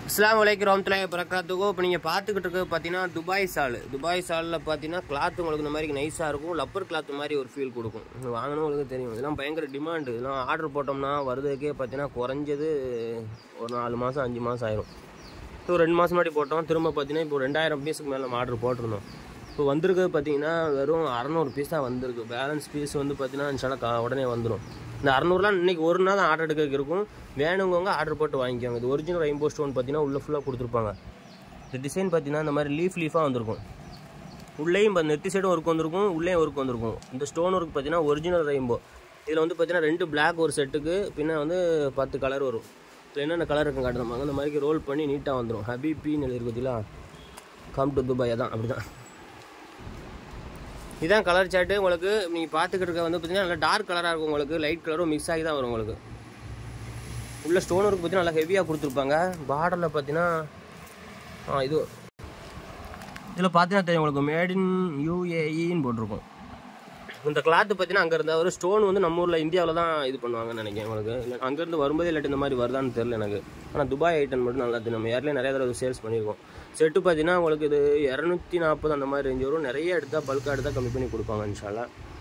இஸ்லாம் வலைக்கு ரோமத்தில் பிறக்காத்துக்கோ இப்போ நீங்கள் பார்த்துக்கிட்டு இருக்க பார்த்தீங்கன்னா துபாய் சால் துபாய் சாலில் பார்த்தீங்கன்னா கிளாத் உங்களுக்கு இந்த மாதிரி நைஸாக இருக்கும் லப்பர் கிளாத் மாதிரி ஒரு ஃபீல் கொடுக்கும் இது வாங்கணும் உங்களுக்கு தெரியும் இதெல்லாம் பயங்கர டிமாண்டு இதெல்லாம் ஆர்டர் போட்டோம்னா வருதுக்கே பார்த்தீங்கன்னா குறைஞ்சது ஒரு நாலு மாதம் அஞ்சு மாதம் ஆயிரும் இப்போ ரெண்டு மாதம் முன்னாடி போட்டோம் திரும்ப பார்த்தீங்கன்னா இப்போ ரெண்டாயிரம் பீஸுக்கு மேலே நம்ம ஆர்டர் போட்டிருந்தோம் இப்போ வந்திருக்கிறது பார்த்தீங்கன்னா வெறும் அறநூறு பீஸ் தான் வந்திருக்கு பேலன்ஸ் பீஸ் வந்து பார்த்தீங்கன்னா இன்ஷால்லா கா உடனே வந்துடும் இந்த அறநூறுலாம் இன்னைக்கு ஒரு நாள் தான் ஆர்டர் எடுக்க இருக்கும் வேணுங்கவங்க ஆர்டர் போட்டு வாங்கிக்கோங்க இது ஒரிஜினல் ரெயின்போ ஸ்டோன் பார்த்தீங்கன்னா உள்ளே ஃபுல்லாக கொடுத்துருப்பாங்க இந்த டிசைன் பார்த்தீங்கன்னா இந்த மாதிரி லீஃப் லீஃபாக வந்திருக்கும் உள்ளேயும் இப்போ நெத்தி சைடும் ஒர்க் வந்திருக்கும் உள்ளேயும் ஒர்க் வந்திருக்கும் இந்த ஸ்டோன் ஒர்க் பார்த்தீங்கன்னா ஒரிஜினல் ரெயின்போ இதில் வந்து பார்த்தீங்கன்னா ரெண்டு பிளாக் ஒரு செட்டுக்கு பின்ன வந்து பத்து கலர் வரும் இதில் என்னென்ன கலர் இருக்குன்னு காட்டுறாங்க அந்த மாதிரி ரோல் பண்ணி நீட்டாக வந்துடும் ஹபிபின்னு எழுதி பார்த்தீங்களா கம் டு துபாய் அதான் அப்படி தான் இதான் கலர் சார்ட்டு உங்களுக்கு நீங்கள் பார்த்துக்கிட்டு இருக்க வந்து பார்த்தீங்கன்னா நல்லா டார்க் கலராக இருக்கும் உங்களுக்கு லைட் கலரும் மிக்ஸ் ஆகி தான் வரும் உங்களுக்கு உள்ள ஸ்டோன் ஒர்க் பார்த்தீங்கன்னா நல்லா ஹெவியாக கொடுத்துருப்பாங்க பார்டரில் பார்த்தீங்கன்னா ஆ இது இதில் பார்த்தீங்கன்னா தெரியும் உங்களுக்கு மேட் இன் யூஏஇன்னு போட்டிருக்கும் இந்த கிளாத்து பார்த்தீங்கன்னா அங்கே இருந்தால் ஒரு ஸ்டோன் வந்து நம்ம ஊரில் இந்தியாவில் தான் இது பண்ணுவாங்கன்னு நினைக்கிறேன் உங்களுக்கு இல்லை அங்கேருந்து வரும்போதே இல்லாட்டி இந்த மாதிரி வருதான்னு தெரில எனக்கு ஆனால் துபாய் ஐட்டம் மட்டும் நல்லா தெரியும் நம்ம ஏர்லேயே நிறைய தடவை சேல்ஸ் பண்ணியிருக்கோம் செட்டு பார்த்தீங்கன்னா உங்களுக்கு இது இரநூத்தி நாற்பது அந்த மாதிரி ரேஞ்ச் வரும் நிறைய எடுத்தால் பல்காக எடுத்தால் கம்மி பண்ணி கொடுப்பாங்க இன்ஷால்லா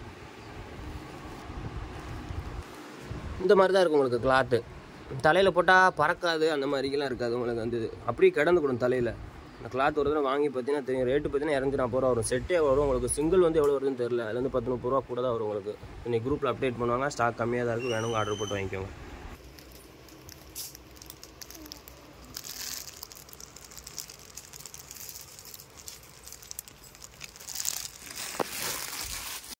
இந்த மாதிரி தான் இருக்கும் உங்களுக்கு கிளாத்து தலையில் போட்டால் பறக்காது அந்த மாதிரிலாம் இருக்காது உங்களுக்கு வந்து இது அப்படியே கிடந்துக்கணும் தலையில் இந்த கிளாத் ஒரு தடவை வாங்கி பார்த்தீங்கன்னா தெரியும் ரேட்டு பார்த்தீங்கன்னா இரநூத்தி நாற்பது ரூபா வரும் செட்டே வரும் உங்களுக்கு சிங்கிள் வந்து எவ்வளோ வருதுன்னு தெரியல அதுல இருந்து பத்து முப்பது ரூபா கூட தான் வரும் உங்களுக்கு இன்னைக்கு குரூப்பில் அப்டேட் பண்ணுவாங்க ஸ்டாக் கம்மியாக தான் இருக்குது வேணுங்க ஆர்டர் போட்டு வாங்கிக்கோங்க